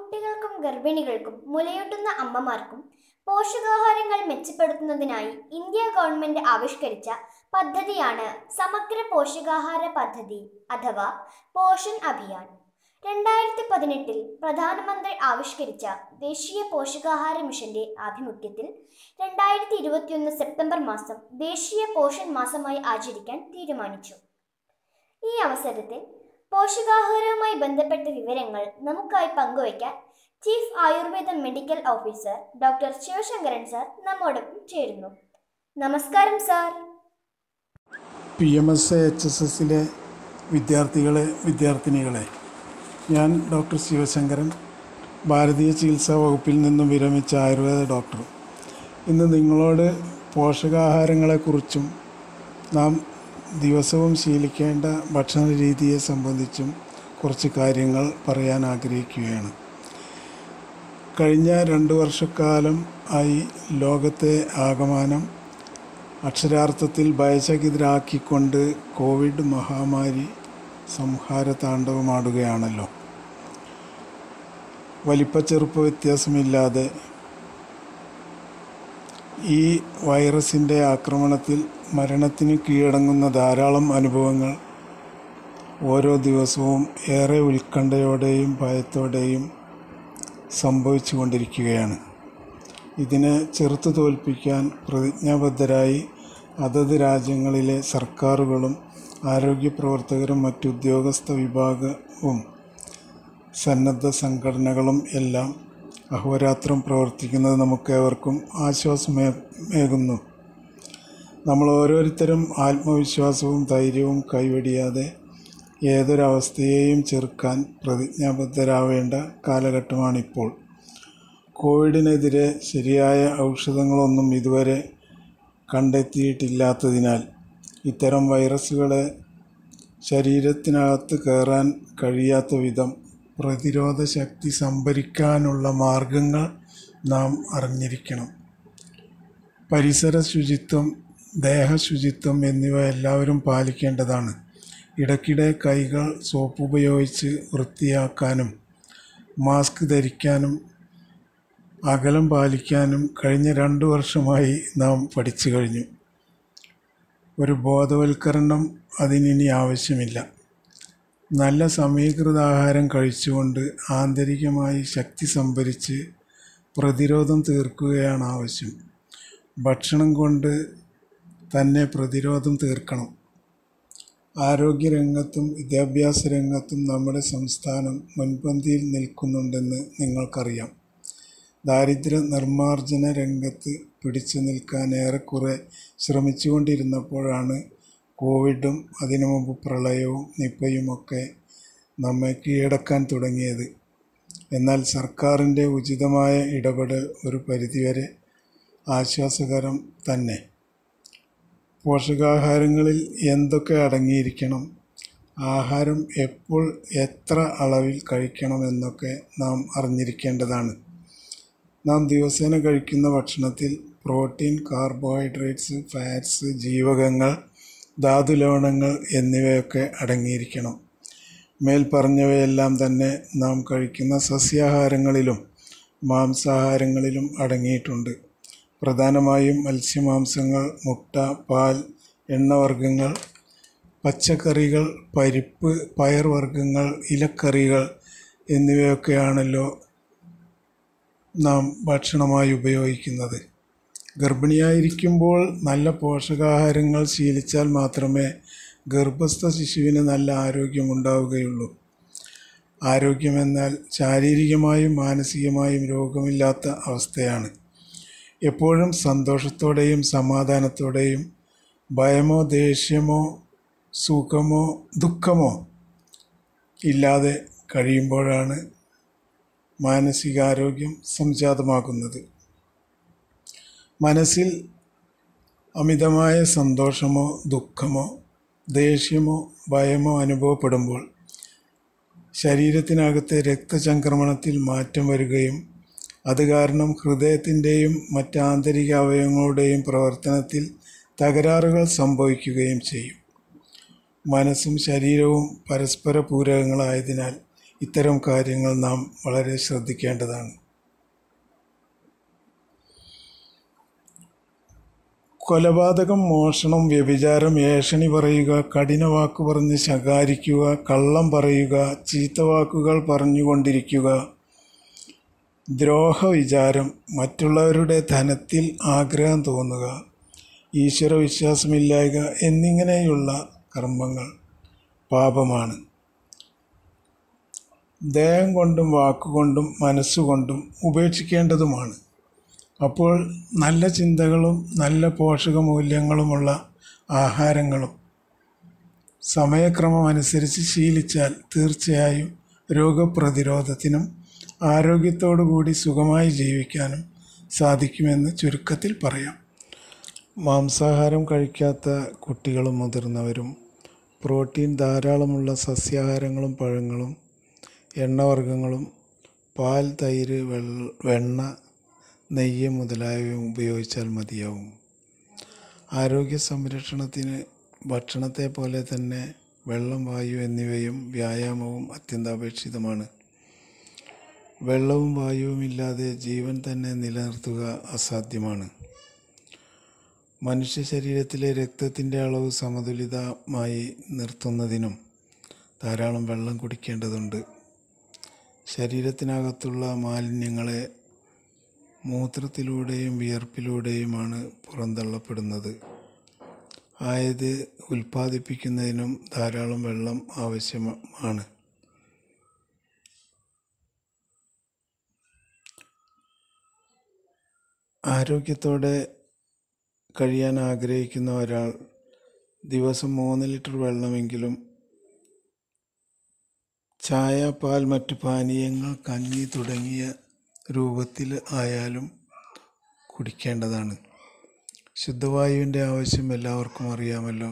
കുട്ടികൾക്കും ഗർഭിണികൾക്കും മുലയൂട്ടുന്ന അമ്മമാർക്കും പോഷകാഹാരങ്ങൾ മെച്ചപ്പെടുത്തുന്നതിനായി ഇന്ത്യ ഗവൺമെന്റ് ആവിഷ്കരിച്ച പദ്ധതിയാണ് സമഗ്ര പോഷകാഹാര പദ്ധതി അഥവാ പോഷൺ അഭിയാൻ രണ്ടായിരത്തി പതിനെട്ടിൽ പ്രധാനമന്ത്രി ആവിഷ്കരിച്ച ദേശീയ പോഷകാഹാര മിഷന്റെ ആഭിമുഖ്യത്തിൽ രണ്ടായിരത്തി ഇരുപത്തിയൊന്ന് സെപ്റ്റംബർ മാസം ദേശീയ പോഷൺ മാസമായി ആചരിക്കാൻ തീരുമാനിച്ചു ഈ അവസരത്തിൽ പോഷകാഹാരവുമായി ബന്ധപ്പെട്ട വിവരങ്ങൾ നമുക്കായി പങ്കുവയ്ക്കാൻ chief Ayurveda medical officer doctor Sivasankaran sir നമ്മോടൊപ്പം ചേരുന്നു നമസ്കാരം sir P M S H S എസിലെ വിദ്യാർത്ഥികളെ വിദ്യാർത്ഥിനികളെ ഞാൻ ഡോക്ടർ ശിവശങ്കരൻ ഭാരതീയ ചികിത്സാ വകുപ്പിൽ നിന്നും വിരമിച്ച ആയുർവേദ ഡോക്ടർ ഇന്ന് നിങ്ങളോട് പോഷകാഹാരങ്ങളെക്കുറിച്ചും നാം ദിവസവും ശീലിക്കേണ്ട ഭക്ഷണ രീതിയെ സംബന്ധിച്ചും കുറച്ച് കാര്യങ്ങൾ പറയാൻ ആഗ്രഹിക്കുകയാണ് കഴിഞ്ഞ രണ്ട് വർഷക്കാലം ആയി ലോകത്തെ ആകമാനം അക്ഷരാർത്ഥത്തിൽ ഭയചകിതരാക്കിക്കൊണ്ട് കോവിഡ് മഹാമാരി സംഹാര താണ്ഡവമാടുകയാണല്ലോ വലിപ്പച്ചെറുപ്പ വ്യത്യാസമില്ലാതെ ഈ വൈറസിൻ്റെ ആക്രമണത്തിൽ മരണത്തിന് കീഴടങ്ങുന്ന ധാരാളം അനുഭവങ്ങൾ ഓരോ ദിവസവും ഏറെ ഉത്കണ്ഠയോടെയും ഭയത്തോടെയും സംഭവിച്ചു കൊണ്ടിരിക്കുകയാണ് ഇതിനെ ചെറുത്തു തോൽപ്പിക്കാൻ പ്രതിജ്ഞാബദ്ധരായി അതത് രാജ്യങ്ങളിലെ സർക്കാരുകളും ആരോഗ്യ പ്രവർത്തകരും മറ്റു ഉദ്യോഗസ്ഥ വിഭാഗവും സന്നദ്ധ സംഘടനകളും എല്ലാം അഹോരാത്രം പ്രവർത്തിക്കുന്നത് നമുക്കേവർക്കും ആശ്വാസമേകുന്നു നമ്മൾ ഓരോരുത്തരും ആത്മവിശ്വാസവും ധൈര്യവും കൈവെടിയാതെ ഏതൊരവസ്ഥയെയും ചെറുക്കാൻ പ്രതിജ്ഞാബദ്ധരാവേണ്ട കാലഘട്ടമാണിപ്പോൾ കോവിഡിനെതിരെ ശരിയായ ഔഷധങ്ങളൊന്നും ഇതുവരെ കണ്ടെത്തിയിട്ടില്ലാത്തതിനാൽ ഇത്തരം വൈറസുകളെ ശരീരത്തിനകത്ത് കയറാൻ കഴിയാത്ത വിധം പ്രതിരോധ ശക്തി സംഭരിക്കാനുള്ള മാർഗങ്ങൾ നാം അറിഞ്ഞിരിക്കണം പരിസര ശുചിത്വം ദേഹശുചിത്വം എന്നിവ എല്ലാവരും പാലിക്കേണ്ടതാണ് ഇടയ്ക്കിടെ കൈകൾ സോപ്പ് ഉപയോഗിച്ച് വൃത്തിയാക്കാനും മാസ്ക് ധരിക്കാനും അകലം പാലിക്കാനും കഴിഞ്ഞ രണ്ട് വർഷമായി നാം പഠിച്ചു കഴിഞ്ഞു ഒരു ബോധവൽക്കരണം അതിനിനി ആവശ്യമില്ല നല്ല സമീകൃത ആഹാരം കഴിച്ചുകൊണ്ട് ആന്തരികമായി ശക്തി സംഭരിച്ച് പ്രതിരോധം തീർക്കുകയാണ് ആവശ്യം ഭക്ഷണം കൊണ്ട് തന്നെ പ്രതിരോധം തീർക്കണം ആരോഗ്യരംഗത്തും വിദ്യാഭ്യാസ രംഗത്തും നമ്മുടെ സംസ്ഥാനം മുൻപന്തിയിൽ നിൽക്കുന്നുണ്ടെന്ന് നിങ്ങൾക്കറിയാം ദാരിദ്ര്യ നിർമ്മാർജ്ജന രംഗത്ത് പിടിച്ചു നിൽക്കാൻ ഏറെക്കുറെ ശ്രമിച്ചുകൊണ്ടിരുന്നപ്പോഴാണ് കോവിഡും അതിനു മുമ്പ് പ്രളയവും നിപ്പയുമൊക്കെ നമ്മെ കീഴടക്കാൻ തുടങ്ങിയത് എന്നാൽ സർക്കാരിൻ്റെ ഉചിതമായ ഇടപെടൽ ഒരു പരിധിവരെ ആശ്വാസകരം തന്നെ പോഷകാഹാരങ്ങളിൽ എന്തൊക്കെ അടങ്ങിയിരിക്കണം ആഹാരം എപ്പോൾ എത്ര അളവിൽ കഴിക്കണമെന്നൊക്കെ നാം അറിഞ്ഞിരിക്കേണ്ടതാണ് നാം ദിവസേന കഴിക്കുന്ന ഭക്ഷണത്തിൽ പ്രോട്ടീൻ കാർബോഹൈഡ്രേറ്റ്സ് ഫാറ്റ്സ് ജീവകങ്ങൾ ധാതുലവണങ്ങൾ എന്നിവയൊക്കെ അടങ്ങിയിരിക്കണം മേൽ പറഞ്ഞവയെല്ലാം തന്നെ നാം കഴിക്കുന്ന സസ്യാഹാരങ്ങളിലും മാംസാഹാരങ്ങളിലും അടങ്ങിയിട്ടുണ്ട് പ്രധാനമായും മത്സ്യമാംസങ്ങൾ മുട്ട പാൽ എണ്ണവർഗ്ഗങ്ങൾ പച്ചക്കറികൾ പരിപ്പ് പയർവർഗ്ഗങ്ങൾ ഇലക്കറികൾ എന്നിവയൊക്കെയാണല്ലോ നാം ഭക്ഷണമായി ഉപയോഗിക്കുന്നത് ഗർഭിണിയായിരിക്കുമ്പോൾ നല്ല പോഷകാഹാരങ്ങൾ ശീലിച്ചാൽ മാത്രമേ ഗർഭസ്ഥ ശിശുവിന് നല്ല ആരോഗ്യമുണ്ടാവുകയുള്ളൂ ആരോഗ്യമെന്നാൽ ശാരീരികമായും മാനസികമായും രോഗമില്ലാത്ത അവസ്ഥയാണ് എപ്പോഴും സന്തോഷത്തോടെയും സമാധാനത്തോടെയും ഭയമോ ദേഷ്യമോ സുഖമോ ദുഃഖമോ ഇല്ലാതെ കഴിയുമ്പോഴാണ് മാനസികാരോഗ്യം സംജാതമാകുന്നത് മനസ്സിൽ അമിതമായ സന്തോഷമോ ദുഃഖമോ ദേഷ്യമോ ഭയമോ അനുഭവപ്പെടുമ്പോൾ ശരീരത്തിനകത്തെ രക്തചംക്രമണത്തിൽ മാറ്റം വരികയും അത് കാരണം ഹൃദയത്തിൻ്റെയും മറ്റ് ആന്തരിക അവയവങ്ങളുടെയും പ്രവർത്തനത്തിൽ തകരാറുകൾ സംഭവിക്കുകയും ചെയ്യും മനസ്സും ശരീരവും പരസ്പര പൂരകങ്ങളായതിനാൽ ഇത്തരം കാര്യങ്ങൾ നാം വളരെ ശ്രദ്ധിക്കേണ്ടതാണ് കൊലപാതകം മോഷണം വ്യഭിചാരം ഏഷണി പറയുക കഠിന വാക്ക് പറഞ്ഞ് ശകാരിക്കുക കള്ളം പറയുക ചീത്തവാക്കുകൾ പറഞ്ഞുകൊണ്ടിരിക്കുക ദ്രോഹവിചാരം മറ്റുള്ളവരുടെ ധനത്തിൽ ആഗ്രഹം തോന്നുക ഈശ്വരവിശ്വാസമില്ലായ്ക എന്നിങ്ങനെയുള്ള കർമ്മങ്ങൾ പാപമാണ് ദേഹം കൊണ്ടും വാക്കുകൊണ്ടും മനസ്സുകൊണ്ടും ഉപേക്ഷിക്കേണ്ടതുമാണ് അപ്പോൾ നല്ല ചിന്തകളും നല്ല പോഷകമൂല്യങ്ങളുമുള്ള ആഹാരങ്ങളും സമയക്രമം അനുസരിച്ച് ശീലിച്ചാൽ തീർച്ചയായും രോഗപ്രതിരോധത്തിനും ആരോഗ്യത്തോടു കൂടി സുഖമായി ജീവിക്കാനും സാധിക്കുമെന്ന് ചുരുക്കത്തിൽ പറയാം മാംസാഹാരം കഴിക്കാത്ത കുട്ടികളും മുതിർന്നവരും പ്രോട്ടീൻ ധാരാളമുള്ള സസ്യാഹാരങ്ങളും പഴങ്ങളും എണ്ണവർഗ്ഗങ്ങളും പാൽ തൈര് വെള്ള വെണ്ണ നെയ്യ് മുതലായവ ഉപയോഗിച്ചാൽ മതിയാവും ആരോഗ്യ സംരക്ഷണത്തിന് ഭക്ഷണത്തെ പോലെ തന്നെ വെള്ളം വായു എന്നിവയും വ്യായാമവും അത്യന്താപേക്ഷിതമാണ് വെള്ളവും വായുവും ഇല്ലാതെ ജീവൻ തന്നെ നിലനിർത്തുക അസാധ്യമാണ് മനുഷ്യ ശരീരത്തിലെ രക്തത്തിൻ്റെ അളവ് സമതുലിതമായി നിർത്തുന്നതിനും ധാരാളം വെള്ളം കുടിക്കേണ്ടതുണ്ട് ശരീരത്തിനകത്തുള്ള മാലിന്യങ്ങളെ മൂത്രത്തിലൂടെയും വിയർപ്പിലൂടെയുമാണ് പുറന്തള്ളപ്പെടുന്നത് ആയത് ഉൽപ്പാദിപ്പിക്കുന്നതിനും ധാരാളം വെള്ളം ആവശ്യമാണ് ആരോഗ്യത്തോടെ കഴിയാൻ ആഗ്രഹിക്കുന്ന ഒരാൾ ദിവസം മൂന്ന് ലിറ്റർ വെള്ളമെങ്കിലും ചായ പാൽ മറ്റു പാനീയങ്ങൾ കഞ്ഞി തുടങ്ങിയ രൂപത്തിൽ ആയാലും കുടിക്കേണ്ടതാണ് ശുദ്ധവായുവിൻ്റെ ആവശ്യം എല്ലാവർക്കും അറിയാമല്ലോ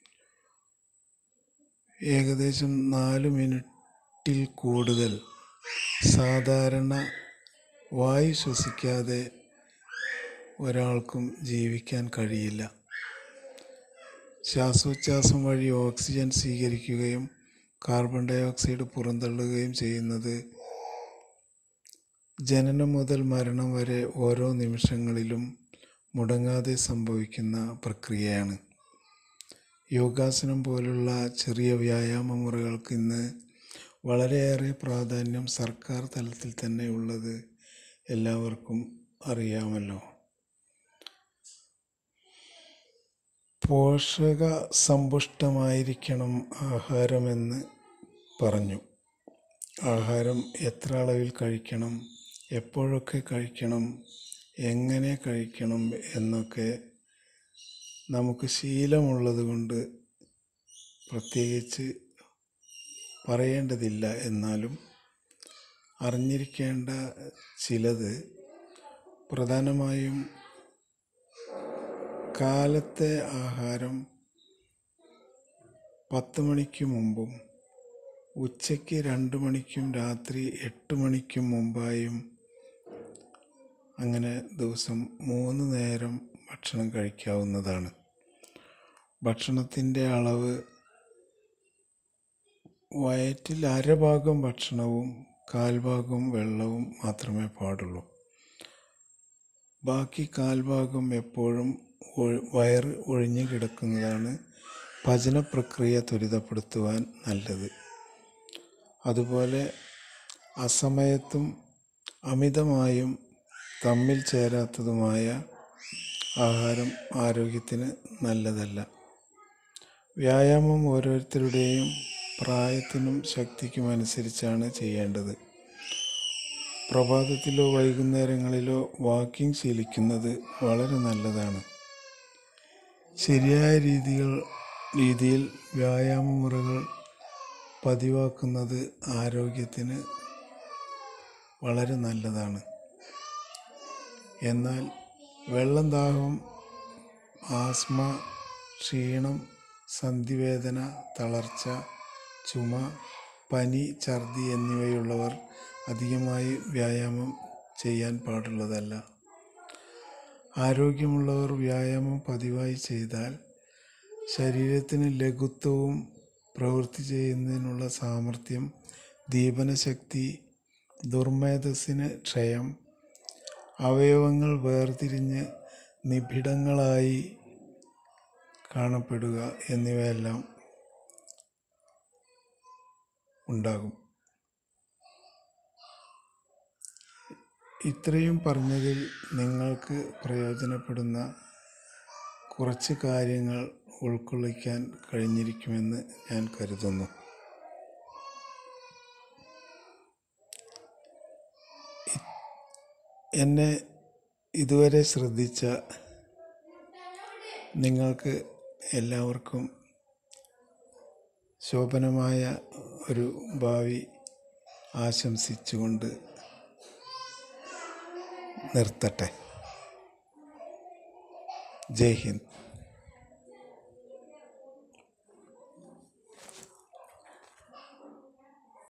ഏകദേശം നാല് മിനിറ്റിൽ കൂടുതൽ സാധാരണ വായു ശ്വസിക്കാതെ ഒരാൾക്കും ജീവിക്കാൻ കഴിയില്ല ശ്വാസോച്ഛ്വാസം വഴി ഓക്സിജൻ സ്വീകരിക്കുകയും കാർബൺ ഡൈ ഓക്സൈഡ് പുറന്തള്ളുകയും ചെയ്യുന്നത് ജനനം മുതൽ മരണം വരെ ഓരോ നിമിഷങ്ങളിലും മുടങ്ങാതെ സംഭവിക്കുന്ന പ്രക്രിയയാണ് യോഗാസനം പോലുള്ള ചെറിയ വ്യായാമ മുറകൾക്ക് ഇന്ന് വളരെയേറെ പ്രാധാന്യം സർക്കാർ തലത്തിൽ തന്നെ ഉള്ളത് എല്ലാവർക്കും അറിയാമല്ലോ പോഷക സമ്പുഷ്ടമായിരിക്കണം ആഹാരമെന്ന് പറഞ്ഞു ആഹാരം എത്ര അളവിൽ കഴിക്കണം എപ്പോഴൊക്കെ കഴിക്കണം എങ്ങനെ കഴിക്കണം എന്നൊക്കെ നമുക്ക് ശീലമുള്ളത് കൊണ്ട് പ്രത്യേകിച്ച് പറയേണ്ടതില്ല എന്നാലും അറിഞ്ഞിരിക്കേണ്ട ചിലത് പ്രധാനമായും കാലത്തെ ആഹാരം പത്ത് മണിക്ക് മുമ്പും ഉച്ചയ്ക്ക് രണ്ട് മണിക്കും രാത്രി എട്ട് മണിക്കും മുമ്പായും അങ്ങനെ ദിവസം മൂന്ന് നേരം ഭക്ഷണം കഴിക്കാവുന്നതാണ് ഭക്ഷണത്തിൻ്റെ അളവ് വയറ്റിൽ അരഭാഗം ഭക്ഷണവും കാൽഭാഗം വെള്ളവും മാത്രമേ പാടുള്ളൂ ബാക്കി കാൽഭാഗം എപ്പോഴും ഒഴി- വയറ് ഒഴിഞ്ഞു കിടക്കുന്നതാണ് പചന പ്രക്രിയ ത്വരിതപ്പെടുത്തുവാൻ നല്ലത് അതുപോലെ അസമയത്തും അമിതമായും തമ്മിൽ ചേരാത്തതുമായ ആഹാരം ആരോഗ്യത്തിന് നല്ലതല്ല വ്യായാമം ഓരോരുത്തരുടെയും പ്രായത്തിനും ശക്തിക്കും അനുസരിച്ചാണ് ചെയ്യേണ്ടത് പ്രഭാതത്തിലോ വൈകുന്നേരങ്ങളിലോ വാക്കിംഗ് ശീലിക്കുന്നത് വളരെ നല്ലതാണ് ശരിയായ രീതികൾ രീതിയിൽ വ്യായാമ മുറകൾ പതിവാക്കുന്നത് ആരോഗ്യത്തിന് വളരെ നല്ലതാണ് എന്നാൽ വെള്ളം ദാഹം ആസ്മ ക്ഷീണം സന്ധിവേദന തളർച്ച ചുമ പനി ഛർദി എന്നിവയുള്ളവർ അധികമായി വ്യായാമം ചെയ്യാൻ പാടുള്ളതല്ല ആരോഗ്യമുള്ളവർ വ്യായാമം പതിവായി ചെയ്താൽ ശരീരത്തിന് ലഘുത്വവും പ്രവൃത്തി ചെയ്യുന്നതിനുള്ള സാമർഥ്യം ദീപനശക്തി ദുർമേധസ്സിന് ക്ഷയം അവയവങ്ങൾ വേർതിരിഞ്ഞ് നിബിഡങ്ങളായി കാണപ്പെടുക എന്നിവയെല്ലാം ഉണ്ടാകും ഇത്രയും പറഞ്ഞതിൽ നിങ്ങൾക്ക് പ്രയോജനപ്പെടുന്ന കുറച്ച് കാര്യങ്ങൾ ഉൾക്കൊള്ളിക്കാൻ കഴിഞ്ഞിരിക്കുമെന്ന് ഞാൻ കരുതുന്നു ഇ- എന്നെ ഇതുവരെ ശ്രദ്ധിച്ച നിങ്ങൾക്ക് എല്ലാവർക്കും ശോഭനമായ ഒരു ഭാവി ആശംസിച്ചുകൊണ്ട് നിർത്തട്ടെ ജയ് ഹിന്ദ്